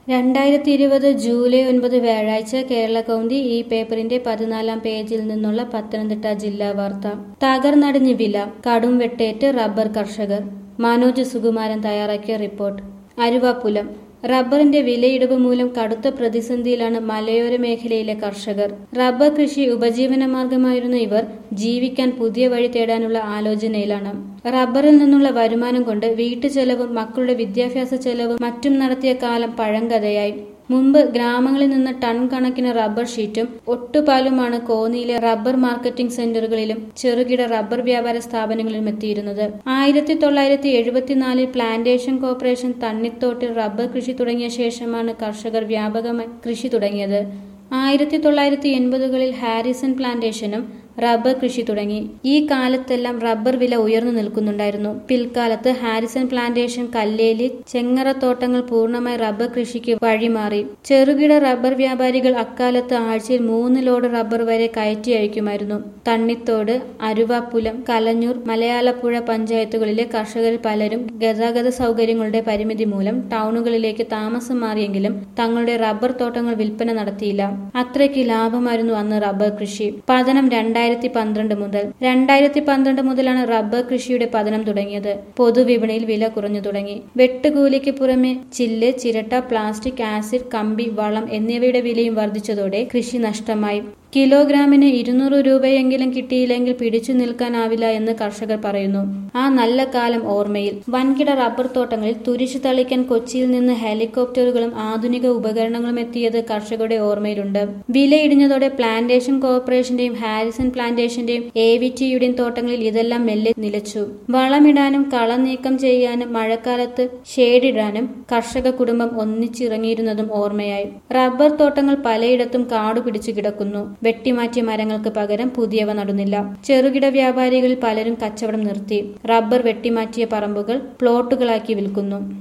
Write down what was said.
രണ്ടായിരത്തി ഇരുപത് ജൂലൈ ഒൻപത് വ്യാഴാഴ്ച കേരള കൗമുദി ഈ പേപ്പറിന്റെ പതിനാലാം പേജിൽ നിന്നുള്ള പത്തനംതിട്ട ജില്ലാ വാർത്ത തകർന്നടിഞ്ഞ് വില കടും വെട്ടേറ്റ് റബ്ബർ കർഷകർ മനോജ് സുകുമാരൻ തയ്യാറാക്കിയ റിപ്പോർട്ട് അരുവാപ്പുലം റബ്ബറിന്റെ വിലയിടിവ് മൂലം കടുത്ത പ്രതിസന്ധിയിലാണ് മലയോര മേഖലയിലെ കർഷകർ റബ്ബർ കൃഷി ഉപജീവന മാർഗമായിരുന്ന ഇവർ ജീവിക്കാൻ പുതിയ വഴി തേടാനുള്ള ആലോചനയിലാണ് റബ്ബറിൽ നിന്നുള്ള വരുമാനം കൊണ്ട് വീട്ടുചെലവും മക്കളുടെ വിദ്യാഭ്യാസ ചെലവും മറ്റും നടത്തിയ കാലം പഴങ്കഥയായി മുമ്പ് ഗ്രാമങ്ങളിൽ നിന്ന് ടൺ കണക്കിന് റബ്ബർ ഷീറ്റും ഒട്ടുപാലുമാണ് കോന്നിയിലെ റബ്ബർ മാർക്കറ്റിംഗ് സെന്ററുകളിലും ചെറുകിട റബ്ബർ വ്യാപാര സ്ഥാപനങ്ങളിലും എത്തിയിരുന്നത് ആയിരത്തി തൊള്ളായിരത്തി എഴുപത്തിനാലിൽ പ്ലാന്റേഷൻ കോർപ്പറേഷൻ തണ്ണിത്തോട്ടിൽ റബ്ബർ കൃഷി തുടങ്ങിയ ശേഷമാണ് കർഷകർ വ്യാപകമായി കൃഷി തുടങ്ങിയത് ആയിരത്തി തൊള്ളായിരത്തി എൺപതുകളിൽ ഹാരിസൺ പ്ലാന്റേഷനും റബ്ബർ കൃഷി തുടങ്ങി ഈ കാലത്തെല്ലാം റബ്ബർ വില ഉയർന്നു നിൽക്കുന്നുണ്ടായിരുന്നു പിൽക്കാലത്ത് ഹാരിസൺ പ്ലാന്റേഷൻ കല്ലേലി ചെങ്ങറത്തോട്ടങ്ങൾ പൂർണ്ണമായി റബ്ബർ കൃഷിക്ക് വഴിമാറി ചെറുകിട റബ്ബർ വ്യാപാരികൾ അക്കാലത്ത് ആഴ്ചയിൽ മൂന്ന് ലോഡ് റബ്ബർ വരെ കയറ്റി അയക്കുമായിരുന്നു തണ്ണിത്തോട് അരുവാപ്പുലം കലഞ്ഞൂർ മലയാളപ്പുഴ പഞ്ചായത്തുകളിലെ കർഷകരിൽ പലരും ഗതാഗത സൗകര്യങ്ങളുടെ പരിമിതി മൂലം ടൗണുകളിലേക്ക് താമസം മാറിയെങ്കിലും തങ്ങളുടെ റബ്ബർ തോട്ടങ്ങൾ വിൽപ്പന നടത്തിയില്ല അത്രയ്ക്ക് ലാഭമായിരുന്നു അന്ന് റബ്ബർ കൃഷി പതനം രണ്ടായിരത്തി പന്ത്രണ്ട് മുതൽ രണ്ടായിരത്തി പന്ത്രണ്ട് മുതലാണ് റബ്ബർ കൃഷിയുടെ പതനം തുടങ്ങിയത് പൊതുവിപണിയിൽ വില കുറഞ്ഞു തുടങ്ങി വെട്ടുകൂലിക്ക് പുറമെ ചില്ല് ചിരട്ട പ്ലാസ്റ്റിക് ആസിഡ് കമ്പി വളം എന്നിവയുടെ വിലയും വർദ്ധിച്ചതോടെ കൃഷി നഷ്ടമായി കിലോഗ്രാമിന് ഇരുന്നൂറ് രൂപയെങ്കിലും കിട്ടിയില്ലെങ്കിൽ പിടിച്ചു നിൽക്കാനാവില്ല എന്ന് കർഷകർ പറയുന്നു ആ നല്ല കാലം ഓർമ്മയിൽ വൻകിട റബ്ബർ തോട്ടങ്ങളിൽ തുരിശു തളിക്കാൻ കൊച്ചിയിൽ നിന്ന് ഹെലികോപ്റ്ററുകളും ആധുനിക ഉപകരണങ്ങളും എത്തിയത് കർഷകരുടെ ഓർമ്മയിലുണ്ട് വിലയിടിഞ്ഞതോടെ പ്ലാന്റേഷൻ കോർപ്പറേഷന്റെയും ഹാരിസൺ പ്ലാന്റേഷന്റെയും എ വി ടിയുടെയും തോട്ടങ്ങളിൽ ഇതെല്ലാം മെല്ലെ നിലച്ചു വളമിടാനും കളം നീക്കം ചെയ്യാനും മഴക്കാലത്ത് ഷേഡിടാനും കർഷക കുടുംബം ഒന്നിച്ചിറങ്ങിയിരുന്നതും ഓർമ്മയായി റബ്ബർ തോട്ടങ്ങൾ പലയിടത്തും കാടുപിടിച്ചു കിടക്കുന്നു വെട്ടിമാറ്റിയ മരങ്ങൾക്ക് പകരം പുതിയവ നടുന്നില്ല ചെറുകിട വ്യാപാരികളിൽ പലരും കച്ചവടം നിർത്തി റബ്ബർ വെട്ടിമാറ്റിയ പറമ്പുകൾ പ്ലോട്ടുകളാക്കി വിൽക്കുന്നു